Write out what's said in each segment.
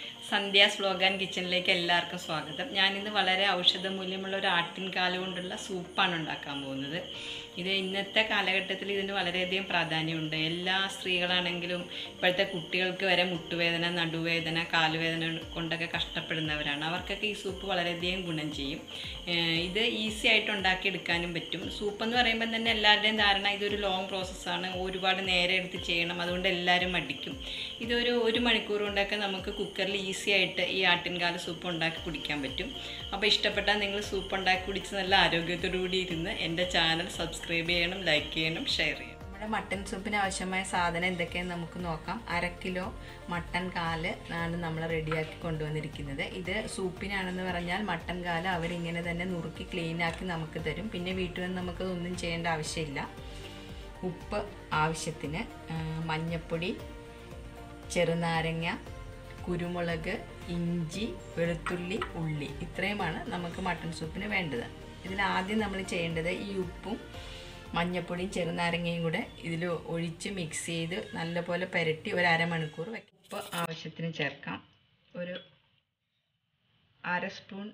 Sandhya's vlog and കിച്ചണിലേക്ക് എല്ലാവർക്കും സ്വാഗതം ഞാനിന്ന് വളരെ ഔഷധ മൂല്യമുള്ള ഒരു ആട്ടിൻ കാല് കൊണ്ടുള്ള സൂപ്പാണ് ഉണ്ടാക്കാൻ പോകുന്നത് ഇത് ഇന്നത്തെ കാലഘട്ടത്തിൽ ഇതിന് വളരെയധികം പ്രാധാന്യമുണ്ട് എല്ലാ സ്ത്രീകളാണെങ്കിലും ഇപ്പോഴത്തെ കുട്ടികൾക്ക് വരെ മുട്ടുവേദന നടുവേദന കാലുവേദന കൊണ്ടൊക്കെ കഷ്ടപ്പെടുന്നവരാണ് അവർക്കൊക്കെ ഈ സൂപ്പ് വളരെയധികം ഗുണം ചെയ്യും ഏഹ് ഇത് ഈസി ആയിട്ട് ഉണ്ടാക്കിയെടുക്കാനും പറ്റും സൂപ്പ് എന്ന് പറയുമ്പോൾ തന്നെ എല്ലാവരുടെയും ധാരണ ഇതൊരു ലോങ് പ്രോസസ്സാണ് ഒരുപാട് നേരെ എടുത്ത് ചെയ്യണം അതുകൊണ്ട് എല്ലാവരും മടിക്കും ഇതൊരു ഒരു മണിക്കൂർ കൊണ്ടൊക്കെ നമുക്ക് കുക്കറിൽ ഈസി ആയിട്ട് ഈ ആട്ടിൻകാല സൂപ്പ് ഉണ്ടാക്കി കുടിക്കാൻ പറ്റും അപ്പോൾ ഇഷ്ടപ്പെട്ടാൽ നിങ്ങൾ സൂപ്പ് ഉണ്ടാക്കി കുടിച്ച് നല്ല ആരോഗ്യത്തോടു കൂടി ഇരുന്ന് എൻ്റെ ചാനൽ സബ്സ്ക്രൈബ് ചെയ്യണം ലൈക്ക് ചെയ്യണം ഷെയർ ചെയ്യണം നമ്മുടെ മട്ടൻ സൂപ്പിന് ആവശ്യമായ സാധനം എന്തൊക്കെയെന്ന് നമുക്ക് നോക്കാം അര കിലോ മട്ടൻ കാല് ആണ് നമ്മൾ റെഡിയാക്കി കൊണ്ടുവന്നിരിക്കുന്നത് ഇത് സൂപ്പിനാണെന്ന് പറഞ്ഞാൽ മട്ടൻ കാല് അവരിങ്ങനെ തന്നെ നുറുക്കി ക്ലീനാക്കി നമുക്ക് തരും പിന്നെ വീട്ടിൽ നിന്ന് നമുക്ക് ഒന്നും ചെയ്യേണ്ട ആവശ്യമില്ല ഉപ്പ് ആവശ്യത്തിന് ആ, മഞ്ഞപ്പൊടി ചെറുനാരങ്ങ കുരുമുളക് ഇഞ്ചി വെളുത്തുള്ളി ഉള്ളി ഇത്രയുമാണ് നമുക്ക് മട്ടൺ സൂപ്പിന് വേണ്ടത് ഇതിൽ ആദ്യം നമ്മൾ ചെയ്യേണ്ടത് ഈ ഉപ്പും മഞ്ഞപ്പൊടിയും ചെറുനാരങ്ങയും കൂടെ ഇതിൽ ഒഴിച്ച് മിക്സ് ചെയ്ത് നല്ലപോലെ പുരട്ടി ഒരു അരമണിക്കൂർ വെക്കും ഉപ്പ് ആവശ്യത്തിന് ചേർക്കാം ഒരു അര സ്പൂൺ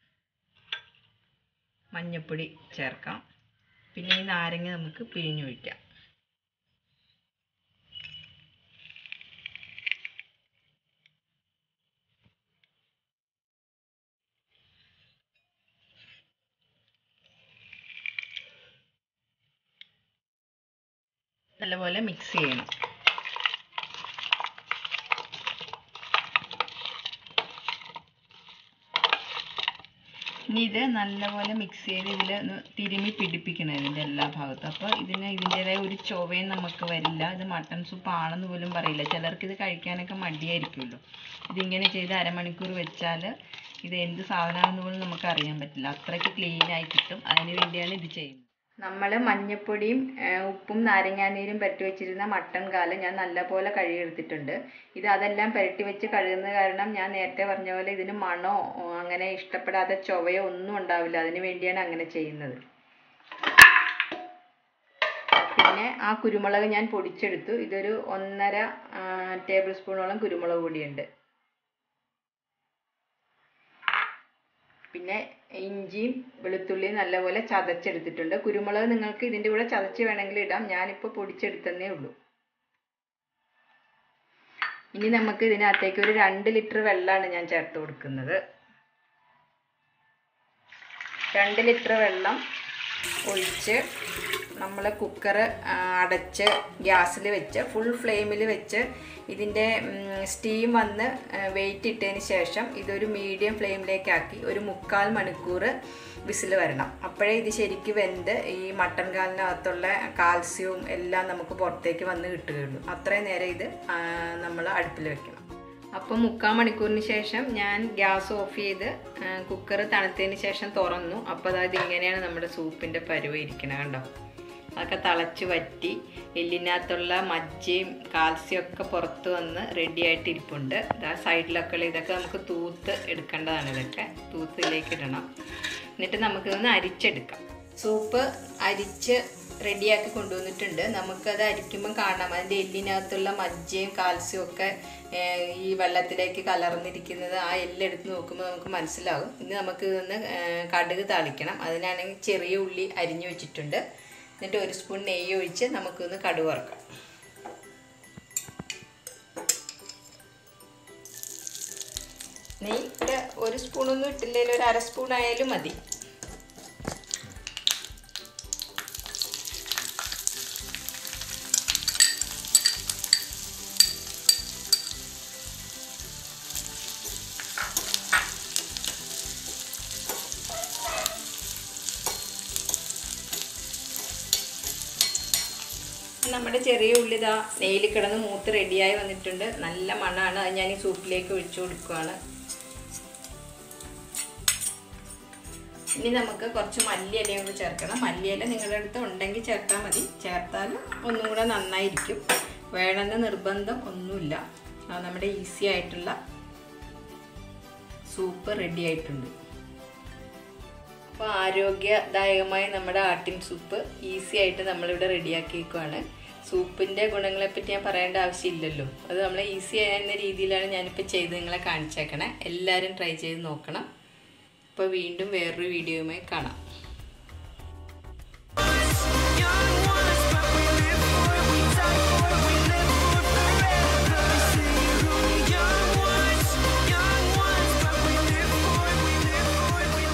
മഞ്ഞപ്പൊടി ചേർക്കാം പിന്നെ ഈ നാരങ്ങ നമുക്ക് പിഴിഞ്ഞൊഴിക്കാം നല്ലപോലെ മിക്സ് ചെയ്യണം ഇനി ഇത് നല്ലപോലെ മിക്സ് ചെയ്ത് ഇതിൽ ഒന്ന് തിരുമ്മി പിടിപ്പിക്കണം ഇതിൻ്റെ എല്ലാ ഭാഗത്തും അപ്പോൾ ഇതിന് ഇതിൻ്റെതായ ഒരു ചൊവയും നമുക്ക് വരില്ല ഇത് മട്ടൺ സൂപ്പ് ആണെന്ന് പോലും പറയില്ല ചിലർക്ക് ഇത് കഴിക്കാനൊക്കെ മടിയായിരിക്കുമല്ലോ ഇതിങ്ങനെ ചെയ്ത് അരമണിക്കൂർ വെച്ചാൽ ഇത് എന്ത് സാധനമാണെന്ന് പോലും നമുക്ക് അറിയാൻ പറ്റില്ല അത്രയ്ക്ക് ക്ലീൻ ആയി കിട്ടും അതിന് വേണ്ടിയാണ് ഇത് ചെയ്യുന്നത് നമ്മൾ മഞ്ഞപ്പൊടിയും ഏഹ്, ഉപ്പും നാരങ്ങാനീരും പുരട്ടി വെച്ചിരുന്ന മട്ടൺ കാല് ഞാൻ നല്ലപോലെ കഴുകിയെടുത്തിട്ടുണ്ട് ഇത് അതെല്ലാം പുരട്ടി വെച്ച് കഴുകുന്നത് കാരണം ഞാൻ നേരത്തെ പറഞ്ഞ പോലെ ഇതിന് മണോ ഓ, അങ്ങനെ ഇഷ്ടപ്പെടാത്ത ചൊവയോ ഒന്നും ഉണ്ടാവില്ല അതിന് വേണ്ടിയാണ് അങ്ങനെ ചെയ്യുന്നത് പിന്നെ ആ കുരുമുളക് ഞാൻ പൊടിച്ചെടുത്തു ഇതൊരു ഒന്നര ടേബിൾ സ്പൂണോളം കുരുമുളക് പൊടിയുണ്ട് പിന്നെ ഇഞ്ചിയും വെളുത്തുള്ളിയും നല്ലപോലെ ചതച്ചെടുത്തിട്ടുണ്ട് കുരുമുളക് നിങ്ങൾക്ക് ഇതിൻ്റെ കൂടെ ചതച്ച് വേണമെങ്കിൽ ഇടാം ഞാനിപ്പോൾ പൊടിച്ചെടുത്തന്നേ ഉള്ളൂ ഇനി നമുക്ക് ഇതിനകത്തേക്ക് ഒരു രണ്ട് ലിറ്റർ വെള്ളമാണ് ഞാൻ ചേർത്ത് കൊടുക്കുന്നത് രണ്ട് ലിറ്റർ വെള്ളം ഒഴിച്ച് നമ്മൾ കുക്കർ അടച്ച് ഗ്യാസിൽ വെച്ച് ഫുൾ ഫ്ലെയിമിൽ വെച്ച് ഇതിൻ്റെ സ്റ്റീം വന്ന് വെയിറ്റ് ഇട്ടതിന് ശേഷം ഇതൊരു മീഡിയം ഫ്ലെയിമിലേക്കാക്കി ഒരു മുക്കാൽ മണിക്കൂർ വിസിൽ വരണം അപ്പോഴേ ഇത് ശരിക്ക് വെന്ത് ഈ മട്ടൻ കാലിനകത്തുള്ള കാൽസ്യവും എല്ലാം നമുക്ക് പുറത്തേക്ക് വന്ന് കിട്ടുകയുള്ളൂ അത്രയും നേരം ഇത് നമ്മൾ അടുപ്പിൽ വെക്കണം അപ്പോൾ മുക്കാൽ മണിക്കൂറിന് ശേഷം ഞാൻ ഗ്യാസ് ഓഫ് ചെയ്ത് കുക്കർ തണുത്തതിന് ശേഷം തുറന്നു അപ്പോൾ അതായത് ഇങ്ങനെയാണ് നമ്മുടെ സൂപ്പിൻ്റെ പരുവ ഇരിക്കുന്നത് കണ്ടോ അതൊക്കെ തിളച്ച് വറ്റി എല്ലിനകത്തുള്ള മജ്ജയും കാൽസ്യം ഒക്കെ പുറത്ത് വന്ന് റെഡി ആയിട്ട് ഇരിപ്പുണ്ട് ഇതാ സൈഡിലൊക്കെ ഉള്ള ഇതൊക്കെ നമുക്ക് തൂത്ത് എടുക്കേണ്ടതാണ് ഇതൊക്കെ തൂത്തിലേക്ക് ഇടണം എന്നിട്ട് നമുക്കിതൊന്ന് അരിച്ചെടുക്കാം സൂപ്പ് അരിച്ച് റെഡിയാക്കി കൊണ്ടുവന്നിട്ടുണ്ട് നമുക്കത് അരിക്കുമ്പം കാണാം അതിൻ്റെ എല്ലിനകത്തുള്ള മജ്ജയും കാൽസ്യവും ഒക്കെ ഏഹ്, ഈ വെള്ളത്തിലേക്ക് കലർന്നിരിക്കുന്നത് ആ എല്ലെടുത്ത് നോക്കുമ്പോൾ നമുക്ക് മനസ്സിലാവും ഇനി നമുക്ക് ഇതൊന്ന് ഏഹ്, കടുക് താളിക്കണം അതിനാണെങ്കിൽ ചെറിയ ഉള്ളി അരിഞ്ഞു വെച്ചിട്ടുണ്ട് എന്നിട്ട് ഒരു സ്പൂൺ നെയ്യ് ഒഴിച്ച് നമുക്കൊന്ന് കടുക് വറക്കാം നെയ്യ് ഒരു ഒരു സ്പൂണൊന്നും ഇട്ടില്ലെങ്കിൽ ഒരു അര സ്പൂൺ ആയാലും മതി നമ്മുടെ ചെറിയ ഉള്ളി ഇതാ നെയ്യിൽ കിടന്ന് മൂത്ത് റെഡിയായി വന്നിട്ടുണ്ട് നല്ല മണമാണ് അത് ഞാൻ ഈ സൂപ്പിലേക്ക് ഒഴിച്ചു കൊടുക്കുകയാണ് ഇനി നമുക്ക് കുറച്ച് മല്ലിയിലയും കൂടി ചേർക്കണം മല്ലിയില നിങ്ങളുടെ അടുത്ത് ഉണ്ടെങ്കിൽ ചേർത്താൽ മതി ചേർത്താൽ ഒന്നും കൂടെ നന്നായിരിക്കും വേണമെന്ന് നിർബന്ധം ഒന്നുമില്ല ആ, നമ്മുടെ ഈസി ആയിട്ടുള്ള സൂപ്പ് റെഡി ആയിട്ടുണ്ട് അപ്പോൾ ആരോഗ്യദായകമായ നമ്മുടെ ആട്ടിൻ സൂപ്പ് ഈസി ആയിട്ട് നമ്മളിവിടെ റെഡിയാക്കിയേക്കുവാണ് സൂപ്പിൻ്റെ ഗുണങ്ങളെപ്പറ്റി ഞാൻ പറയേണ്ട ആവശ്യമില്ലല്ലോ അത് നമ്മളെ ഈസി ആയിരുന്ന രീതിയിലാണ് ഞാനിപ്പോൾ ചെയ്ത് നിങ്ങളെ കാണിച്ചേക്കണേ എല്ലാവരും ട്രൈ ചെയ്ത് നോക്കണം അപ്പോൾ വീണ്ടും വേറൊരു വീഡിയോയുമായി കാണാം